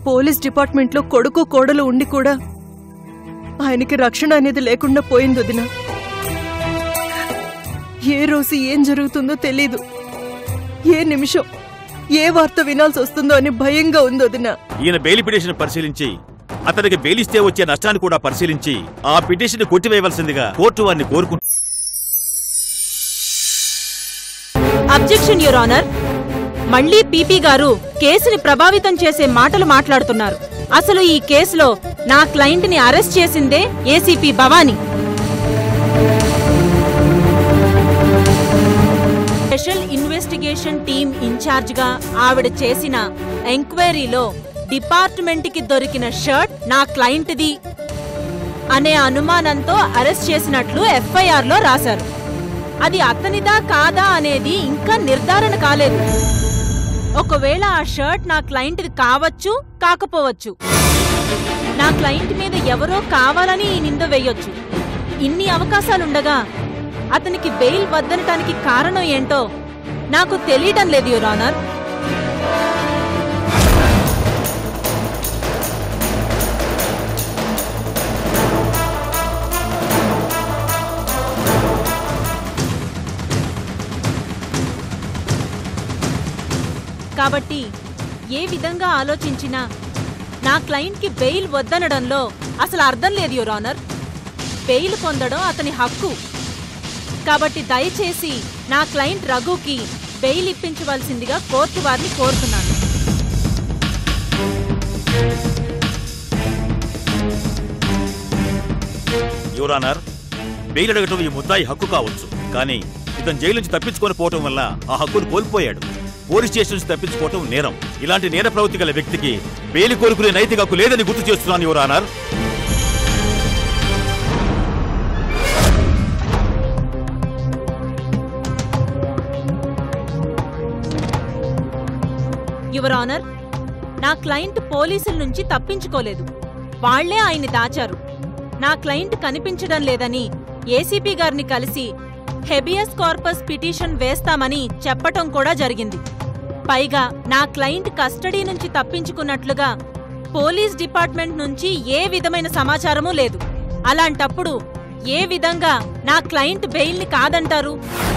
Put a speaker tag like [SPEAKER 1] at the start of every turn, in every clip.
[SPEAKER 1] Police డిపార్ట్మెంట్లో కొడుకు కోడలు ఉండి కూడా ఆయనకి రక్షణ అనేది లేకుండా పోయింది వదిన ఏ రోజు ఏం జరుగుతుందో తెలీదు ఏ నిమిషం ఏ వార్త వినాల్సి వస్తుందో అని భయంగా ఉంది వదిన
[SPEAKER 2] ఈయన బెయిల్ పిటిషన్ పరిశీలించి అతనికి బెయిలిస్తే వచ్చే నష్టాన్ని కూడా పరిశీలించి ఆ పిటిషన్ కొట్టివేయవలసిందిగా కోర్టు వారిని కోరుకుంటుంది
[SPEAKER 3] అబ్జెక్షన్ యువర్ ఆనర్ మళ్ళీ పీపీ గారు కేసుని ప్రభావితం చేసే మాటలు మాట్లాడుతున్నారు అసలు ఈ కేసులో నా క్లయింట్ ని అరెస్ట్ చేసిందే ACP Bhavani special investigation team incharge గా ఆవిడ చేసిన ఎంక్వైరీలో డిపార్ట్మెంట్ కి దొరికిన షర్ట్ నా క్లయింట్ది అనే అనుమానంతో అరెస్ట్ చేసినట్లు ఎఫ్ఐఆర్ లో రాశారు అది అతనిదా కాదా అనేది ఇంకా నిర్ధారణ కాలేదు ఒకవేళ ఆ షర్ట్ నా క్లయింట్ది కావచ్చు కాకపోవచ్చు నా క్లయింట్ మీద ఎవరో కావాలని ఈ నింద వేయొచ్చు ఇన్ని అవకాశాలుండగా అతనికి బెయిల్ వద్దనటానికి కారణం ఏంటో నాకు తెలియటం లేదు యువర్ ఆనర్ కాబట్టి ఏ విధంగా ఆలోచించినా నా క్లయింట్కి బెయిల్ వద్దనడంలో అసలు అర్థం లేదు యువర్ ఆనర్ బెయిల్ పొందడం అతని హక్కు కాబట్టి దయచేసి నా క్లయింట్ రఘుకి బెయిల్ ఇప్పించవలసిందిగా కోర్టు వారిని కోరుతున్నాను
[SPEAKER 2] యువరానర్ బెయిల్ అడగటం ఈ ముద్దాయి హక్కు కావచ్చు కానీ ఇతను జైలు నుంచి తప్పించుకొని పోవటం వల్ల ఆ హక్కును కోల్పోయాడు పోలీస్ స్టేషన్ నుంచి తప్పించుకోవటం నేరం ఇలాంటి నేర ప్రవృత్తి గల వ్యక్తికి బెయిల్ కోరుకునే నైతిక హక్కు లేదని గుర్తు చేస్తున్నాను యువరానర్
[SPEAKER 3] యువర్ ఆనర్ నా క్లయింట్ పోలీసుల నుంచి తప్పించుకోలేదు వాళ్లే ఆయన్ని దాచారు నా క్లయింట్ కనిపించడం లేదని ఏసీపీ గారిని కలిసి హెబియస్ కార్పస్ పిటిషన్ వేస్తామని చెప్పటం కూడా జరిగింది పైగా నా క్లయింట్ కస్టడీ నుంచి తప్పించుకున్నట్లుగా పోలీస్ డిపార్ట్మెంట్ నుంచి ఏ విధమైన సమాచారమూ లేదు అలాంటప్పుడు ఏ విధంగా నా క్లయింట్ బెయిల్ని కాదంటారు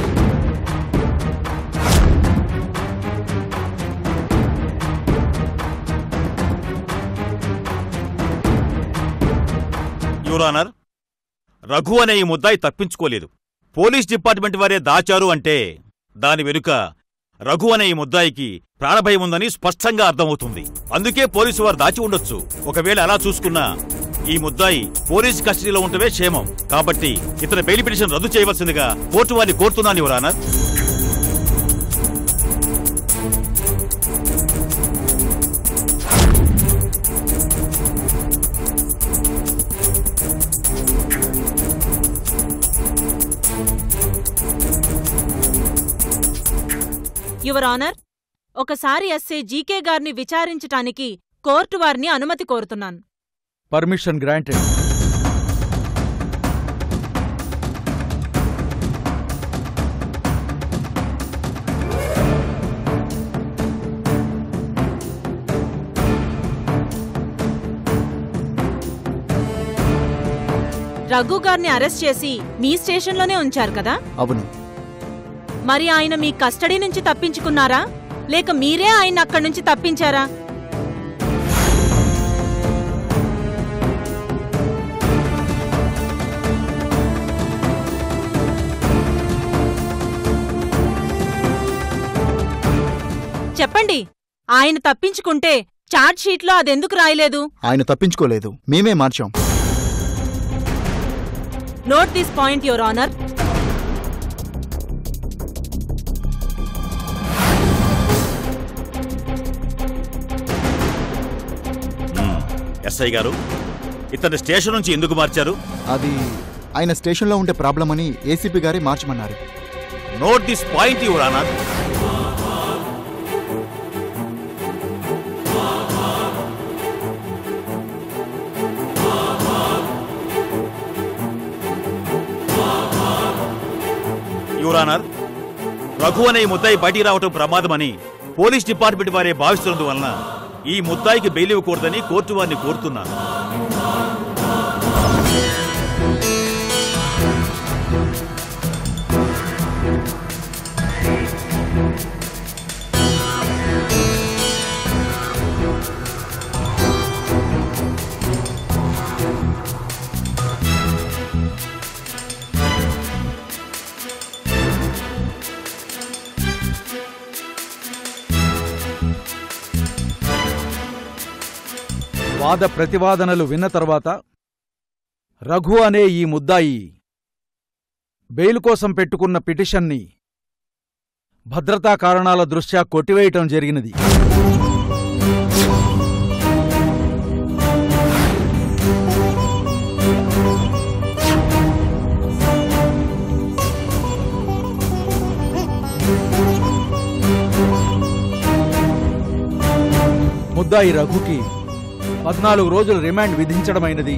[SPEAKER 2] యువరానర్ రఘు అనే ఈ ముద్దాయి తప్పించుకోలేదు పోలీస్ డిపార్ట్మెంట్ వారే దాచారు అంటే దాని వెనుక రఘు అనే ఈ ముద్దాయికి ప్రాణభయం ఉందని స్పష్టంగా అర్థమవుతుంది అందుకే పోలీసు వారు దాచి ఉండొచ్చు ఒకవేళ అలా చూసుకున్నా ఈ ముద్దాయి పోలీస్ కస్టడీలో ఉండటమే క్షేమం కాబట్టి ఇతని బెయిల్ పిటిషన్ రద్దు చేయవలసిందిగా కోర్టు వారిని కోరుతున్నాను యువరానర్
[SPEAKER 3] యువర్ ఆనర్ ఒకసారి ఎస్ఏ జీకే గారిని విచారించటానికి కోర్టు వారిని అనుమతి కోరుతున్నాను
[SPEAKER 4] పర్మిషన్ గ్రాంటెడ్
[SPEAKER 3] రఘు గారిని అరెస్ట్ చేసి మీ స్టేషన్లోనే ఉంచారు కదా
[SPEAKER 4] అవును
[SPEAKER 3] మరి ఆయన మీ కస్టడీ నుంచి తప్పించుకున్నారా లేక మీరే ఆయన అక్కడి నుంచి తప్పించారా చెప్పండి ఆయన తప్పించుకుంటే చార్జ్ షీట్లో అదెందుకు రాయలేదు
[SPEAKER 5] ఆయన తప్పించుకోలేదు మేమే మార్చాం
[SPEAKER 3] note this point your honour
[SPEAKER 2] SI గారు ఇతని స్టేషన్ నుంచి ఎందుకు మార్చారు
[SPEAKER 5] అది ఆయన స్టేషన్లో ఉండే ప్రాబ్లం అని ఏసీపీ గారే మార్చమన్నారు
[SPEAKER 2] note this point your honour your honour Raghu అనే ఈ ముద్దాయి బయటికి రావటం ప్రమాదమని పోలీస్ డిపార్ట్మెంట్ వారే భావిస్తున్నందువలన ఈ ముద్దాయికి బెయిల్ ఇవ్వకూడదని కోర్టు వారిని కోరుతున్నాను
[SPEAKER 4] వాద ప్రతివాదనలు విన్న తర్వాత రఘు అనే ఈ ముద్దాయి బెయిల్ కోసం పెట్టుకున్న పిటిషన్ని భద్రతా కారణాల దృష్ట్యా కొట్టివేయటం జరిగినది ముద్దాయి రఘుకి పద్నాలుగు రోజులు రిమాండ్ విధించడమైనది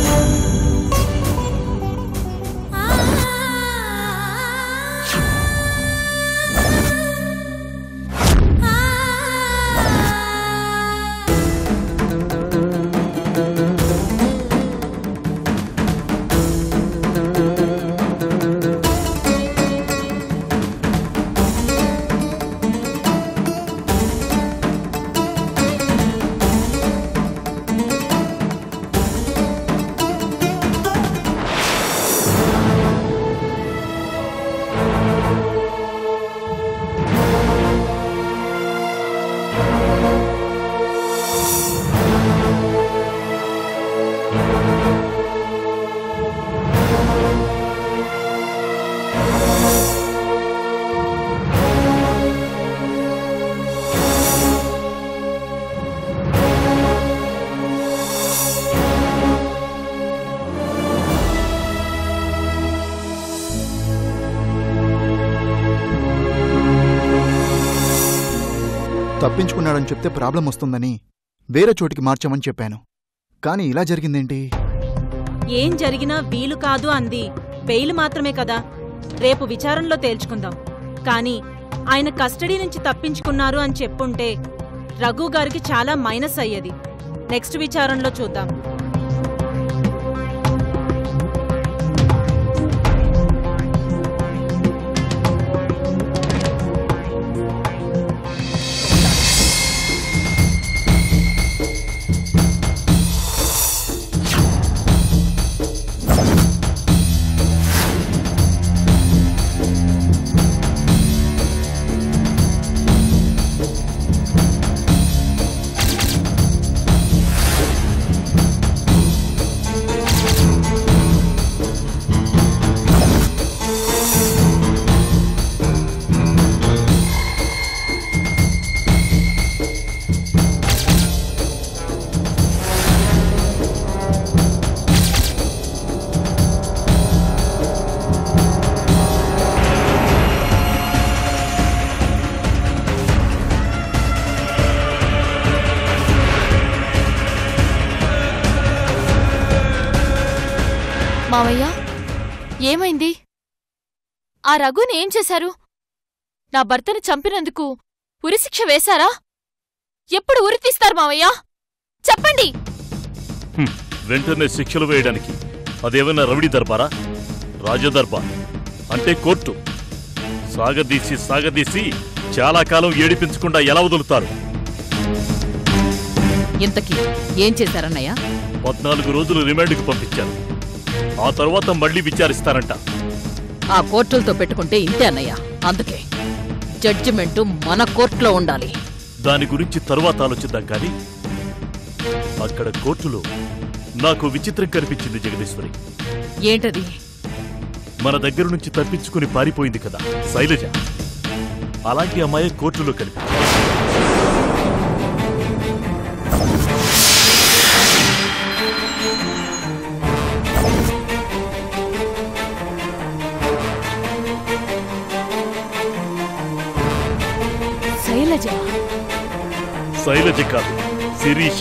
[SPEAKER 5] తప్పించుకున్నాడని చెప్తే ప్రాబ్లం వస్తుందని వేరే చోటికి మార్చామని చెప్పాను కానీ ఇలా జరిగిందేంటి
[SPEAKER 3] ఏం జరిగినా వీలు కాదు అంది బెయిల్ మాత్రమే కదా రేపు విచారణలో తేల్చుకుందాం కానీ ఆయన కస్టడీ నుంచి తప్పించుకున్నారు అని చెప్పుంటే రఘు గారికి చాలా మైనస్ అయ్యేది నెక్స్ట్ విచారణలో చూద్దాం
[SPEAKER 6] మావయ్య ఏమైంది ఆ రఘుని ఏం చేశారు నా భర్తను చంపినందుకు ఉరిశిక్ష వేశారా ఎప్పుడు ఉరి తీస్తారు మావయ్య చెప్పండి
[SPEAKER 7] హ్మ్, వెంటనే శిక్షలు వేయడానికి అదేమైనా రవిడి దర్బారా రాజదర్బార్ అంటే కోర్టు సాగదీసి సాగదీసి చాలా కాలం ఏడిపించకుండా ఎలా వదులుతారు
[SPEAKER 8] ఇంతకీ ఏం చేశారన్నయ్య
[SPEAKER 7] పద్నాలుగు రోజులు రిమాండ్కి పంపించారు ఆ తర్వాత మళ్ళీ విచారిస్తారంట
[SPEAKER 8] ఆ కోర్టులతో పెట్టుకుంటే ఇంతే అన్నయ్య అందుకే జడ్జిమెంటు మన కోర్టులో ఉండాలి
[SPEAKER 7] దాని గురించి తరువాత ఆలోచిద్దాం కానీ అక్కడ కోర్టులో నాకు విచిత్రం కనిపించింది జగదీశ్వరి
[SPEAKER 8] ఏంటది
[SPEAKER 7] మన దగ్గర నుంచి తప్పించుకుని పారిపోయింది కదా శైలజ అలాంటి అమ్మాయి కోర్టులో కనిపించింది
[SPEAKER 6] శైలజ
[SPEAKER 7] శైలజ కాదు శిరీష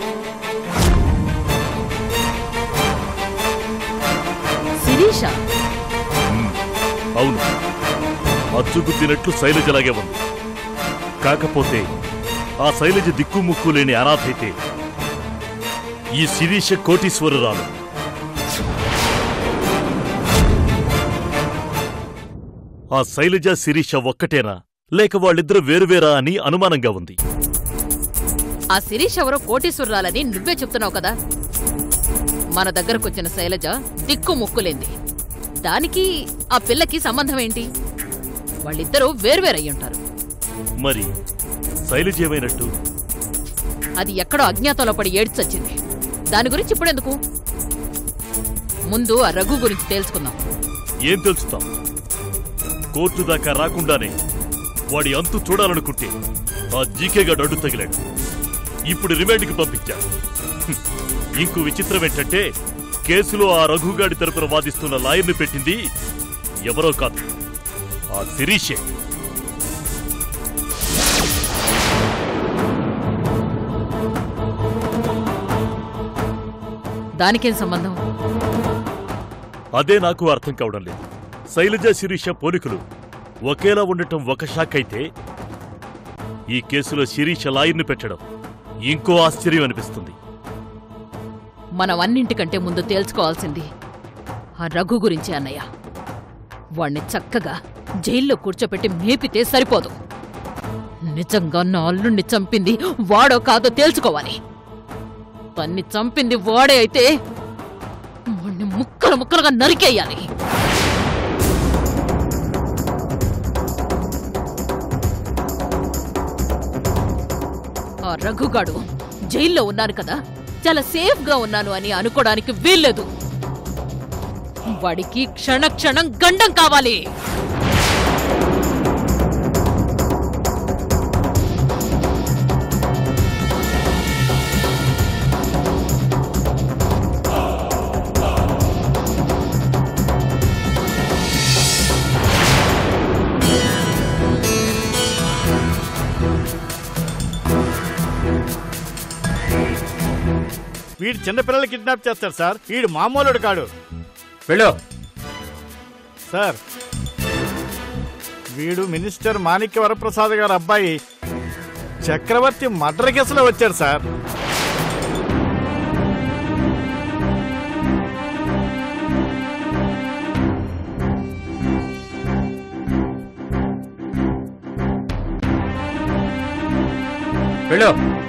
[SPEAKER 8] శిరీష
[SPEAKER 7] ఉమ్, అవును అచ్చుకు తినట్లు శైలజలాగే ఉంది కాకపోతే ఆ శైలజ దిక్కుముక్కు లేని అనాథైతే ఈ శిరీష కోటీశ్వరురాలు ఆ శైలజ శిరీష ఒక్కటేనా లేక వాళ్ళిద్దరూ వేరువేరా అని అనుమానంగా ఉంది
[SPEAKER 8] ఆ శిరీష్ ఎవరో కోటీశ్వరరాలని నువ్వే చెప్తున్నావు కదా మన దగ్గరకొచ్చిన శైలజ దిక్కు ముక్కులేంది దానికి ఆ పిల్లకి సంబంధం ఏంటి వాళ్ళిద్దరూ వేర్వేరయ్యుంటారు
[SPEAKER 7] మరి శైలజ ఏమైనట్టు
[SPEAKER 8] అది ఎక్కడో అజ్ఞాతంలో పడి ఏడ్చొచ్చింది దాని గురించి ఇప్పుడెందుకు ముందు ఆ రఘు గురించి తేల్చుకుందాం
[SPEAKER 7] ఏం తెలుస్తాం కోర్టు దాకా రాకుండానే వాడి అంతు చూడాలనుకుంటే ఆ జీకేగాడు అడ్డు తగిలాడు ఇప్పుడు రిమాండ్కి పంపించాడు హ్మ్. ఇంకో విచిత్రం ఏంటంటే కేసులో ఆ రఘుగాడి తరపున వాదిస్తున్న లాయర్ని పెట్టింది ఎవరో కాదు ఆ శిరీషే
[SPEAKER 8] దానికేం సంబంధం
[SPEAKER 7] అదే నాకు అర్థం కావడం లేదు శైలజ శిరీష పోలికలు ఒకేలా ఉండటం ఒక షాక్ అయితే ఈ కేసులో శిరీష లాయర్ని పెట్టడం ఇంకో ఆశ్చర్యం అనిపిస్తుంది
[SPEAKER 8] మనం అన్నింటికంటే ముందు తేల్చుకోవాల్సింది ఆ రఘు గురించి అన్నయ్య వాణ్ణి చక్కగా జైల్లో కూర్చోపెట్టి మేపితే సరిపోదు నిజంగా నా అల్లుణ్ణి చంపింది వాడో కాదో తేల్చుకోవాలి తన్ని చంపింది వాడే అయితే వాణ్ణి ముక్కలు ముక్కలుగా నరికేయాలి ఆ రఘుగాడు జైల్లో ఉన్నాను కదా చాలా సేఫ్ గా ఉన్నాను అని అనుకోవడానికి వీల్లేదు వాడికి క్షణ క్షణం గండం కావాలి
[SPEAKER 9] వీడు చిన్నపిల్లలు కిడ్నాప్ చేస్తాడు సార్ వీడు మామూలుడు కాడు
[SPEAKER 4] వెళ్ళు
[SPEAKER 9] సార్ వీడు మినిస్టర్ మాణిక్య వరప్రసాద్ గారు అబ్బాయి చక్రవర్తి మర్డర్ కేసులో వచ్చాడు సార్
[SPEAKER 4] వెళ్ళు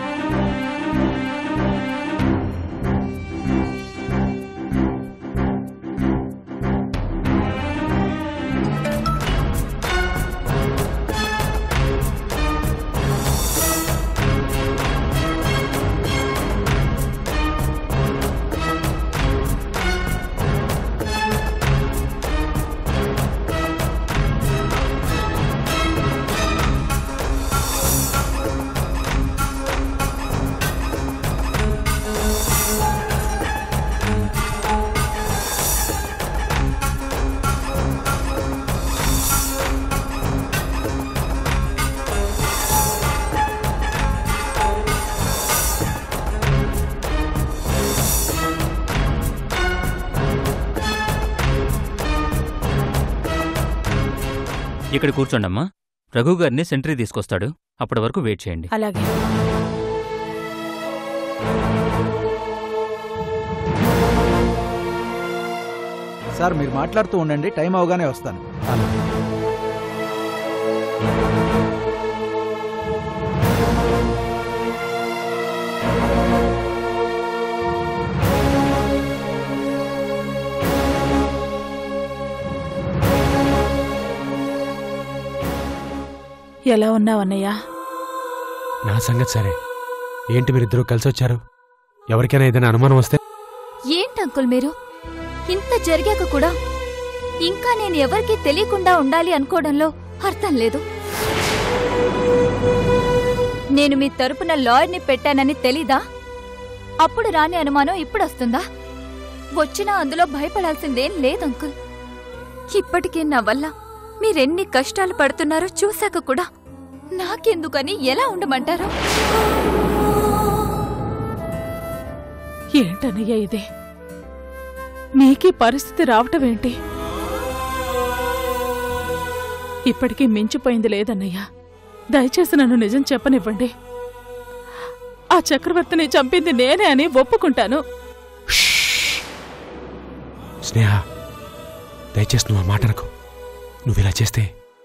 [SPEAKER 10] ఇక్కడ కూర్చోండమ్మా రఘు గారిని సెంట్రీ తీసుకొస్తాడు అప్పటి వరకు వెయిట్ చేయండి
[SPEAKER 3] అలాగే
[SPEAKER 4] సార్ మీరు మాట్లాడుతూ ఉండండి టైం అవగానే వస్తాను
[SPEAKER 3] ఎలా ఉన్నావన్నయ్యా
[SPEAKER 11] నా సంగతి సరే ఏంటి మీరిద్దరూ కలిసి వచ్చారు ఎవరికైనా ఏదైనా అనుమానం వస్తే
[SPEAKER 6] ఏంటి అంకుల్ మీరు ఇంత జరిగాక కూడా ఇంకా నేను ఎవరికీ తెలియకుండా ఉండాలి అనుకోవడంలో అర్థం లేదు నేను మీ తరపున లాయర్ని పెట్టానని తెలీదా అప్పుడు రాని అనుమానం ఇప్పుడు వస్తుందా వచ్చినా అందులో భయపడాల్సిందేం లేదు అంకుల్ ఇప్పటికే నా వల్ల మీరెన్ని కష్టాలు పడుతున్నారో చూశాక కూడా నాకెందుకని ఎలా ఉండమంటారు
[SPEAKER 3] ఏంటన్నయ్యా ఇదే నీకీ పరిస్థితి రావటం ఏంటి ఇప్పటికీ మించిపోయింది లేదన్నయ్యా దయచేసి నన్ను నిజం చెప్పనివ్వండి
[SPEAKER 12] ఆ చక్రవర్తిని చంపింది నేనే అని ఒప్పుకుంటాను
[SPEAKER 11] స్నేహ దయచేసి నువ్వు ఆ మాటనకు నువ్వు ఇలా చేస్తే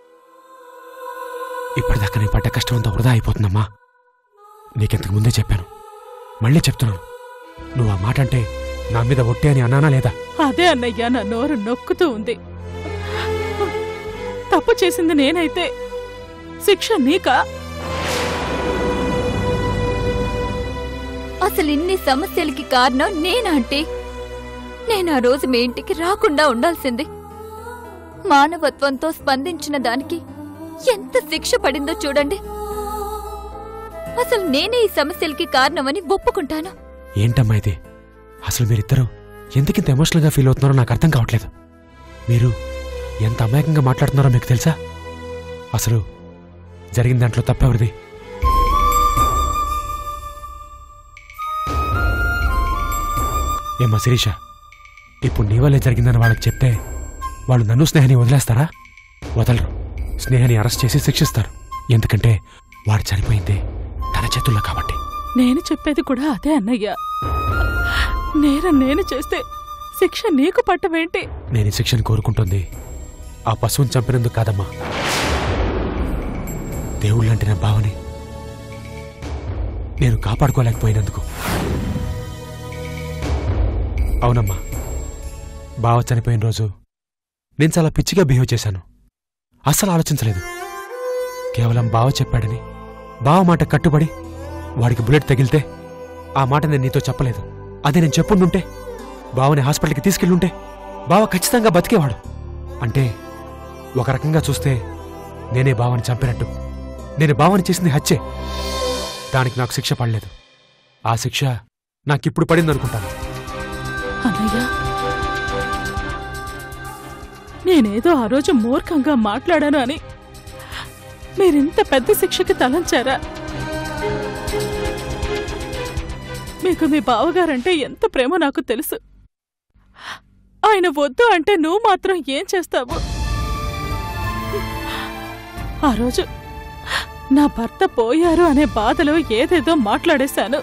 [SPEAKER 11] ఇప్పటిదాకా నేను పడ్డ కష్టం అంతా వృధా అయిపోతుందమ్మా నీకెంతకు ముందే చెప్పాను మళ్ళీ చెప్తున్నాను నువ్వు ఆ మాట అంటే నా మీద ఒట్టే అని అన్నానా లేదా
[SPEAKER 12] అదే అన్నయ్య నా నోరు నొక్కుతూ ఉంది తప్పు చేసింది నేనైతే శిక్ష నీకా
[SPEAKER 6] అసలు ఇన్ని సమస్యలకి కారణం నేనా అంటే నేను ఆ రోజు మీ ఇంటికి రాకుండా ఉండాల్సింది మానవత్వంతో స్పందించిన దానికి ఎంత శిక్ష పడిందో చూడండి అసలు నేనే ఈ సమస్యలకి కారణమని ఒప్పుకుంటాను
[SPEAKER 11] ఏంటమ్మా ఇది అసలు మీరిద్దరూ ఎందుకింత ఎమోషనల్గా ఫీల్ అవుతున్నారో నాకు అర్థం కావట్లేదు మీరు ఎంత అమాయకంగా మాట్లాడుతున్నారో మీకు తెలుసా అసలు జరిగిన దాంట్లో తప్పెవరిది ఏమ్మా శిరీష ఇప్పుడు నీ వల్లే జరిగిందని వాళ్ళకి చెప్తే వాళ్ళు నన్ను స్నేహాన్ని వదిలేస్తారా వదలరు స్నేహాన్ని అరెస్ట్ చేసి శిక్షిస్తారు ఎందుకంటే వాడు చనిపోయింది తన చేతుల్లో కాబట్టి
[SPEAKER 12] నేను చెప్పేది కూడా అదే అన్నయ్య నేరం నేను చేస్తే శిక్ష నీకు పట్టమేంటి
[SPEAKER 11] నేను ఈ శిక్షను కోరుకుంటుంది ఆ పశువుని చంపినందుకు కాదమ్మా దేవుళ్ళంటే నా భావని నేను కాపాడుకోలేకపోయినందుకు అవునమ్మా బావ చనిపోయిన రోజు నేను చాలా పిచ్చిగా బిహేవ్ చేశాను అస్సలు ఆలోచించలేదు కేవలం బావ చెప్పాడని బావ మాట కట్టుబడి వాడికి బుల్లెట్ తగిలితే ఆ మాట నేను నీతో చెప్పలేదు అదే నేను చెప్పుండుంటే బావని హాస్పిటల్కి తీసుకెళ్ళుంటే బావ ఖచ్చితంగా బతికేవాడు అంటే ఒక రకంగా చూస్తే నేనే బావని చంపినట్టు నేను బావని చేసింది హత్యే దానికి నాకు శిక్ష పడలేదు ఆ శిక్ష నాకిప్పుడు పడిందనుకుంటాను
[SPEAKER 12] అన్నయ్య నేనేదో ఆ రోజు మూర్ఖంగా మాట్లాడాను అని మీరింత పెద్ద శిక్షకి తలంచారా మీకు మీ బావగారంటే ఎంత ప్రేమో నాకు తెలుసు ఆయన వద్దు అంటే నువ్వు మాత్రం ఏం చేస్తావు ఆ రోజు నా భర్త పోయారు అనే బాధలో ఏదేదో మాట్లాడేశాను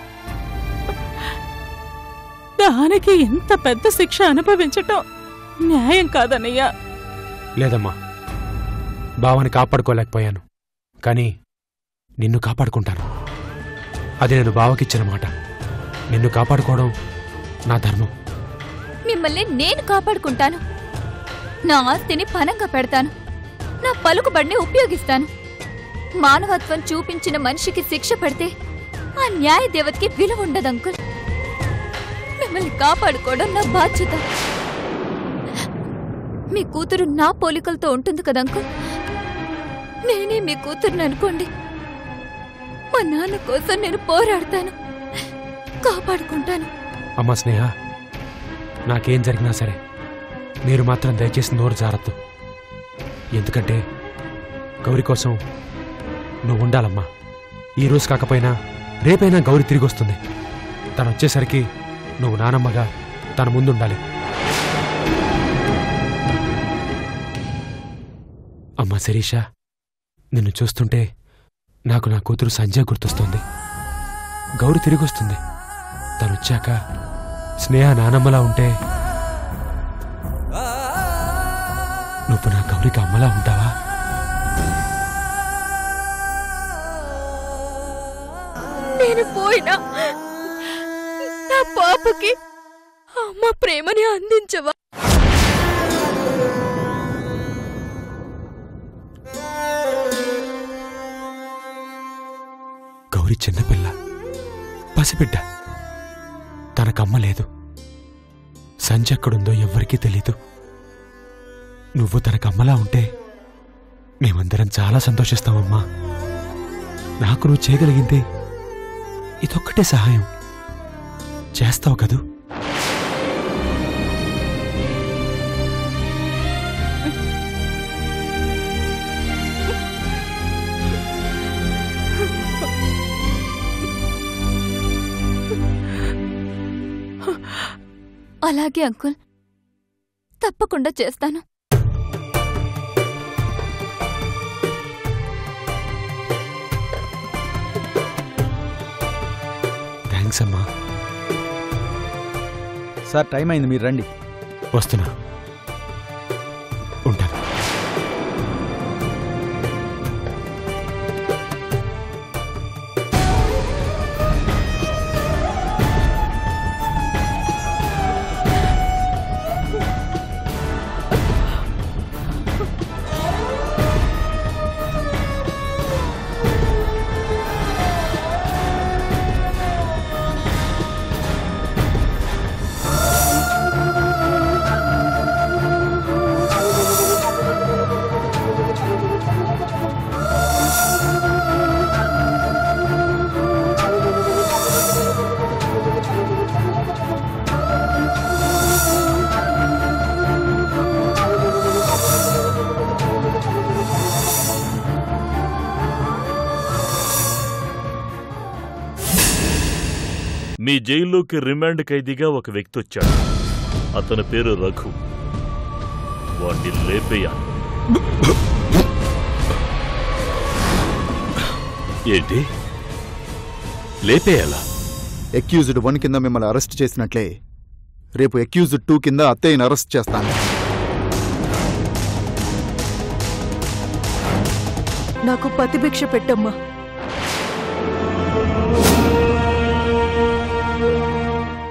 [SPEAKER 12] దానికి ఇంత పెద్ద శిక్ష అనుభవించటం న్యాయం కాదన్నయ్యా
[SPEAKER 11] లేదమ్మా బావని కాపాడుకోలేకపోయాను కానీ నిన్ను కాపాడుకుంటాను అది నేను బావకిచ్చిన మాట నిన్ను కాపాడుకోవడం నా ధర్మం
[SPEAKER 6] మిమ్మల్ని నేను కాపాడుకుంటాను నా ఆస్తిని పనంగా పెడతాను నా పలుకుబడిని ఉపయోగిస్తాను మానవత్వం చూపించిన మనిషికి శిక్ష పడితే ఆ న్యాయ దేవతకి విలువ ఉండదు అంకుల్ మిమ్మల్ని కాపాడుకోవడం నా బాధ్యత మీ కూతురు నా పోలికలతో ఉంటుంది కదా అంకుల్ నేనే మీ కూతురుని అనుకోండి మా నాన్న కోసం నేను పోరాడతాను కాపాడుకుంటాను
[SPEAKER 11] అమ్మా స్నేహ నాకేం జరిగినా సరే మీరు మాత్రం దయచేసి నోరు జారద్దు ఎందుకంటే గౌరి కోసం నువ్వు ఉండాలమ్మా ఈ రోజు కాకపోయినా రేపైనా గౌరి తిరిగి వస్తుంది తను వచ్చేసరికి నువ్వు నానమ్మగా తన ముందుండాలి అమ్మా శిరీష నిన్ను చూస్తుంటే నాకు నా కూతురు సంజయ్ గుర్తొస్తుంది గౌరి తిరిగి వస్తుంది తనొచ్చాక స్నేహ నానమ్మలా ఉంటే నువ్వు నా గౌరికి అమ్మలా ఉంటావా
[SPEAKER 6] నేను పోయినా నా పాపకి అమ్మ ప్రేమని అందించవా
[SPEAKER 11] గౌరి చిన్నపిల్ల పసిబిడ్డ తనకమ్మ లేదు సంజయ్ ఎక్కడుందో ఎవ్వరికీ తెలీదు నువ్వు తనకమ్మలా ఉంటే మేమందరం చాలా సంతోషిస్తామమ్మా నాకు నువ్వు చేయగలిగింది ఇదొక్కటే సహాయం చేస్తావు కదూ
[SPEAKER 6] అలాగే అంకుల్ తప్పకుండా చేస్తాను
[SPEAKER 11] థ్యాంక్స్ అమ్మా
[SPEAKER 4] సార్ టైం అయింది మీరు రండి
[SPEAKER 11] వస్తున్నా ఉంటాను
[SPEAKER 7] మీ జైల్లోకి రిమాండ్ ఖైదీగా ఒక వ్యక్తి వచ్చాడు అతని పేరు రఘు వాణ్ణి లేపేయాలి
[SPEAKER 13] ఏంటి లేపేయాలా
[SPEAKER 5] ఎక్యూజ్డ్ వన్ కింద మిమ్మల్ని అరెస్ట్ చేసినట్లే రేపు ఎక్యూజ్డ్ టూ కింద అత్తయ్యని అరెస్ట్ చేస్తాను
[SPEAKER 1] నాకు పతిభిక్ష పెట్టమ్మా